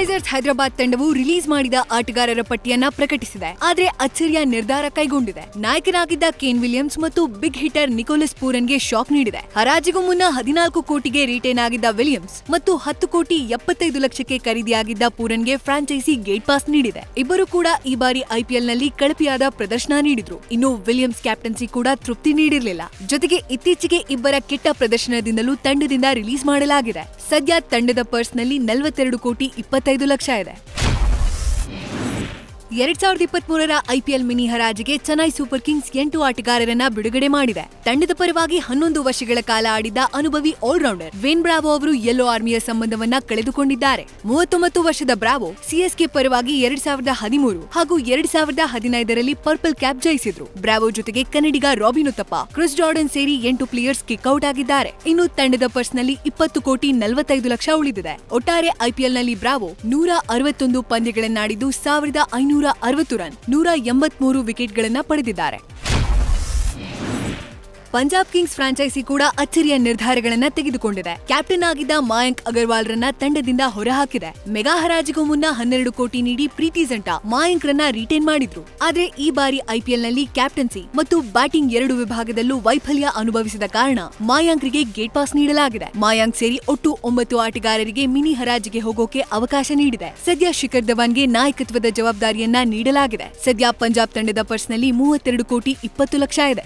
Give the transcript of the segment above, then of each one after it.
Sunrisers Hyderabad ತಂಡವು release ಮಾಡಿದ ಆಟಗಾರರ ಪಟ್ಟಿಯನ್ನ ಪ್ರಕಟಿಸಿದೆ ಆದ್ರೆ ಅಚ್ಚರಿಯ ನಿರ್ಧಾರ ಕೈಗೊಂಡಿದೆ ನಾಯಕನಾಗಿದ್ದ ಕೇನ್ ವಿಲಿಯಮ್ಸ್ ಮತ್ತು ಬಿಗ್ ಹಿಟರ್ ನಿಕೋಲಸ್ ಪೂರನ್ಗೆ ಶಾಕ್ ನೀಡಿದೆ ಹರಾಜಿಗೂ ಮುನ್ನ ಹದಿನಾಲ್ಕು ಕೋಟಿಗೆ ರಿಟೇನ್ ಆಗಿದ್ದ ವಿಲಿಯಮ್ಸ್ ಮತ್ತು ಹತ್ತು ಕೋಟಿ ಎಪ್ಪತ್ತೈದು ಲಕ್ಷಕ್ಕೆ ಖರೀದಿಯಾಗಿದ್ದ ಪೂರನ್ಗೆ ಫ್ರಾಂಚೈಸಿ ಗೇಟ್ ಪಾಸ್ ನೀಡಿದೆ ಇಬ್ಬರು ಕೂಡ ಈ ಬಾರಿ ಐಪಿಎಲ್ ನಲ್ಲಿ ಕಳಪೆಯಾದ ಪ್ರದರ್ಶನ ನೀಡಿದ್ರು ಇನ್ನು ವಿಲಿಯಮ್ಸ್ ಕ್ಯಾಪ್ಟನ್ಸಿ ಕೂಡ ತೃಪ್ತಿ ನೀಡಿರಲಿಲ್ಲ ಜೊತೆಗೆ ಇತ್ತೀಚೆಗೆ ಇಬ್ಬರ ಕೆಟ್ಟ ಪ್ರದರ್ಶನದಿಂದಲೂ ತಂಡದಿಂದ ರಿಲೀಸ್ ಮಾಡಲಾಗಿದೆ ಸದ್ಯ ತಂಡದ ಪರ್ಸ್ನಲ್ಲಿ ನಲವತ್ತೆರಡು ಕೋಟಿ ಇಪ್ಪತ್ತೈದು ಲಕ್ಷ ಇದೆ ಎರಡ್ ಸಾವಿರದ ಇಪ್ಪತ್ತ್ ಮೂರರ ಐಪಿಎಲ್ ಮಿನಿ ಹರಾಜಿಗೆ ಚೆನ್ನೈ ಸೂಪರ್ ಕಿಂಗ್ಸ್ ಎಂಟು ಆಟಗಾರರನ್ನ ಬಿಡುಗಡೆ ಮಾಡಿದೆ ತಂಡದ ಪರವಾಗಿ ಹನ್ನೊಂದು ವರ್ಷಗಳ ಕಾಲ ಆಡಿದ್ದ ಅನುಭವಿ ಆಲ್ರೌಂಡರ್ ವೇನ್ ಬ್ರಾವೋ ಅವರು ಯೆಲ್ಲೋ ಆರ್ಮಿಯ ಸಂಬಂಧವನ್ನ ಕಳೆದುಕೊಂಡಿದ್ದಾರೆ ಮೂವತ್ತೊಂಬತ್ತು ವರ್ಷದ ಬ್ರಾವೋ ಸಿಎಸ್ಕೆ ಪರವಾಗಿ ಎರಡ್ ಸಾವಿರದ ಹದಿಮೂರು ಹಾಗೂ ಎರಡ್ ಸಾವಿರದ ಹದಿನೈದರಲ್ಲಿ ಪರ್ಪಲ್ ಕ್ಯಾಪ್ ಜಯಿಸಿದ್ರು ಬ್ರಾವೋ ಜೊತೆಗೆ ಕನ್ನಡಿಗ ರಾಬಿನ್ ಉತ್ತಪ್ಪ ಕ್ರಿಸ್ ಜಾರ್ಡನ್ ಸೇರಿ ಎಂಟು ಪ್ಲೇಯರ್ಸ್ ಕಿಕ್ಔಟ್ ಆಗಿದ್ದಾರೆ ಇನ್ನು ತಂಡದ ಪರ್ಸ್ನಲ್ಲಿ ಇಪ್ಪತ್ತು ಕೋಟಿ ನಲವತ್ತೈದು ಲಕ್ಷ ಉಳಿದಿದೆ ಒಟ್ಟಾರೆ ಐಪಿಎಲ್ನಲ್ಲಿ ಬ್ರಾವೋ ನೂರ ಅರವತ್ತೊಂದು ಪಂದ್ಯಗಳನ್ನಾಡಿದ್ದು ಸಾವಿರದ ಐನೂರ ಅರವತ್ತು ರನ್ ನೂರ ಎಂಬತ್ಮೂರು ವಿಕೆಟ್ಗಳನ್ನ ಪಡೆದಿದ್ದಾರೆ ಪಂಜಾಬ್ ಕಿಂಗ್ಸ್ ಫ್ರಾಂಚೈಸಿ ಕೂಡ ಅಚ್ಚರಿಯ ನಿರ್ಧಾರಗಳನ್ನ ತೆಗೆದುಕೊಂಡಿದೆ ಕ್ಯಾಪ್ಟನ್ ಆಗಿದ್ದ ಮಾಯಾಂಕ್ ಅಗರ್ವಾಲ್ ರನ್ನ ತಂಡದಿಂದ ಹೊರಹಾಕಿದೆ ಮೆಗಾ ಹರಾಜಿಗೂ ಮುನ್ನ ಹನ್ನೆರಡು ಕೋಟಿ ನೀಡಿ ಪ್ರೀತಿ ಜಂಟಾ ಮಾಯಾಂಕ್ ರನ್ನ ರಿಟೇನ್ ಮಾಡಿದ್ರು ಆದ್ರೆ ಈ ಬಾರಿ ಐಪಿಎಲ್ ನಲ್ಲಿ ಕ್ಯಾಪ್ಟನ್ಸಿ ಮತ್ತು ಬ್ಯಾಟಿಂಗ್ ಎರಡು ವಿಭಾಗದಲ್ಲೂ ವೈಫಲ್ಯ ಅನುಭವಿಸಿದ ಕಾರಣ ಮಾಯಾಂಕ್ರಿಗೆ ಗೇಟ್ ಪಾಸ್ ನೀಡಲಾಗಿದೆ ಮಾಯಾಂಕ್ ಸೇರಿ ಒಟ್ಟು ಒಂಬತ್ತು ಆಟಗಾರರಿಗೆ ಮಿನಿ ಹರಾಜಿಗೆ ಹೋಗೋಕೆ ಅವಕಾಶ ನೀಡಿದೆ ಸದ್ಯ ಶಿಖರ್ ಧವನ್ಗೆ ನಾಯಕತ್ವದ ಜವಾಬ್ದಾರಿಯನ್ನ ನೀಡಲಾಗಿದೆ ಸದ್ಯ ಪಂಜಾಬ್ ತಂಡದ ಪರ್ಸ್ನಲ್ಲಿ ಮೂವತ್ತೆರಡು ಕೋಟಿ ಇಪ್ಪತ್ತು ಲಕ್ಷ ಇದೆ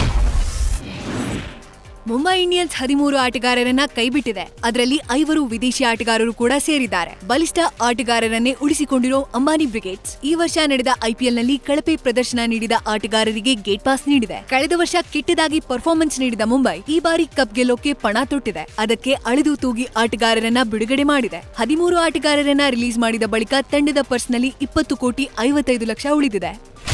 ಮುಂಬೈ ಇಂಡಿಯನ್ಸ್ ಹದಿಮೂರು ಆಟಗಾರರನ್ನ ಕೈಬಿಟ್ಟಿದೆ ಅದರಲ್ಲಿ ಐವರು ವಿದೇಶಿ ಆಟಗಾರರು ಕೂಡ ಸೇರಿದ್ದಾರೆ ಬಲಿಷ್ಠ ಆಟಗಾರರನ್ನೇ ಉಳಿಸಿಕೊಂಡಿರೋ ಅಂಬಾನಿ ಬ್ರಿಗೇಡ್ಸ್ ಈ ವರ್ಷ ನಡೆದ ಐಪಿಎಲ್ನಲ್ಲಿ ಕಳಪೆ ಪ್ರದರ್ಶನ ನೀಡಿದ ಆಟಗಾರರಿಗೆ ಗೇಟ್ ಪಾಸ್ ನೀಡಿದೆ ಕಳೆದ ವರ್ಷ ಕೆಟ್ಟದಾಗಿ ಪರ್ಫಾರ್ಮೆನ್ಸ್ ನೀಡಿದ ಮುಂಬೈ ಈ ಬಾರಿ ಕಪ್ ಗೆಲ್ಲೋಕೆ ಪಣ ತೊಟ್ಟಿದೆ ಅದಕ್ಕೆ ಅಳೆದು ತೂಗಿ ಆಟಗಾರರನ್ನ ಬಿಡುಗಡೆ ಮಾಡಿದೆ ಹದಿಮೂರು ಆಟಗಾರರನ್ನ ರಿಲೀಸ್ ಮಾಡಿದ ಬಳಿಕ ತಂಡದ ಪರ್ಸ್ನಲ್ಲಿ ಇಪ್ಪತ್ತು ಕೋಟಿ ಐವತ್ತೈದು ಲಕ್ಷ ಉಳಿದಿದೆ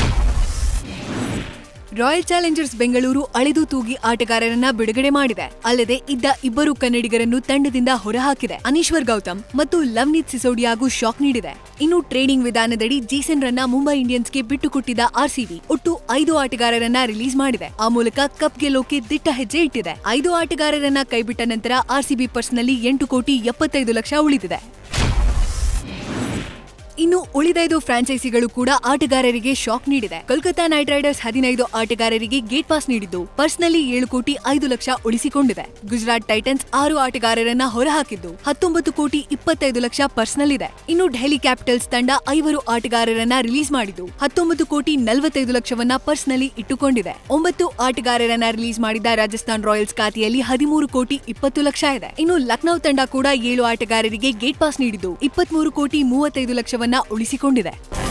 ರಾಯಲ್ ಚಾಲೆಂಜರ್ಸ್ ಬೆಂಗಳೂರು ಅಳೆದು ತೂಗಿ ಆಟಗಾರರನ್ನ ಬಿಡುಗಡೆ ಮಾಡಿದೆ ಅಲ್ಲದೆ ಇದ್ದ ಇಬ್ಬರು ಕನ್ನಡಿಗರನ್ನು ತಂಡದಿಂದ ಹೊರಹಾಕಿದೆ ಅನೀಶ್ವರ್ ಗೌತಮ್ ಮತ್ತು ಲವ್ನೀತ್ ಸಿಸೋಡಿಯಾಗೂ ಶಾಕ್ ನೀಡಿದೆ ಇನ್ನು ಟ್ರೇಡಿಂಗ್ ವಿಧಾನದಡಿ ಜೇಸನ್ ರನ್ನ ಮುಂಬೈ ಇಂಡಿಯನ್ಸ್ಗೆ ಬಿಟ್ಟುಕೊಟ್ಟಿದ್ದ ಆರ್ಸಿಬಿ ಒಟ್ಟು ಐದು ಆಟಗಾರರನ್ನ ರಿಲೀಸ್ ಮಾಡಿದೆ ಆ ಮೂಲಕ ಕಪ್ ಗೆಲ್ಲೋಕೆ ದಿಟ್ಟ ಹೆಜ್ಜೆ ಇಟ್ಟಿದೆ ಐದು ಆಟಗಾರರನ್ನ ಕೈಬಿಟ್ಟ ನಂತರ ಆರ್ಸಿಬಿ ಪರ್ಸ್ನಲ್ಲಿ ಎಂಟು ಕೋಟಿ ಎಪ್ಪತ್ತೈದು ಲಕ್ಷ ಉಳಿದಿದೆ ಇನ್ನು ಉಳಿದೈದು ಫ್ರಾಂಚೈಸಿಗಳು ಕೂಡ ಆಟಗಾರರಿಗೆ ಶಾಕ್ ನೀಡಿದೆ ಕೋಲ್ಕತಾ ನೈಟ್ ರೈಡರ್ಸ್ ಹದಿನೈದು ಆಟಗಾರರಿಗೆ ಗೇಟ್ ಪಾಸ್ ನೀಡಿದ್ದು ಪರ್ಸ್ನಲ್ಲಿ ಏಳು ಕೋಟಿ ಐದು ಲಕ್ಷ ಉಳಿಸಿಕೊಂಡಿದೆ ಗುಜರಾತ್ ಟೈಟನ್ಸ್ ಆರು ಆಟಗಾರರನ್ನ ಹೊರಹಾಕಿದ್ದು ಹತ್ತೊಂಬತ್ತು ಕೋಟಿ ಇಪ್ಪತ್ತೈದು ಲಕ್ಷ ಪರ್ಸ್ನಲ್ಲಿದೆ ಇನ್ನು ಡೆಹಲಿ ಕ್ಯಾಪಿಟಲ್ಸ್ ತಂಡ ಐವರು ಆಟಗಾರರನ್ನ ರಿಲೀಸ್ ಮಾಡಿದ್ದು ಹತ್ತೊಂಬತ್ತು ಕೋಟಿ ನಲವತ್ತೈದು ಲಕ್ಷವನ್ನ ಪರ್ಸ್ನಲ್ಲಿ ಇಟ್ಟುಕೊಂಡಿದೆ ಒಂಬತ್ತು ಆಟಗಾರರನ್ನ ರಿಲೀಸ್ ಮಾಡಿದ ರಾಜಸ್ಥಾನ್ ರಾಯಲ್ಸ್ ಖಾತೆಯಲ್ಲಿ ಹದಿಮೂರು ಕೋಟಿ ಇಪ್ಪತ್ತು ಲಕ್ಷ ಇದೆ ಇನ್ನು ಲಕ್ನೌ ತಂಡ ಕೂಡ ಏಳು ಆಟಗಾರರಿಗೆ ಗೇಟ್ ಪಾಸ್ ನೀಡಿದ್ದು ಇಪ್ಪತ್ಮೂರು ಕೋಟಿ ಮೂವತ್ತೈದು ಲಕ್ಷವನ್ನ ಉಳಿಸಿಕೊಂಡಿದೆ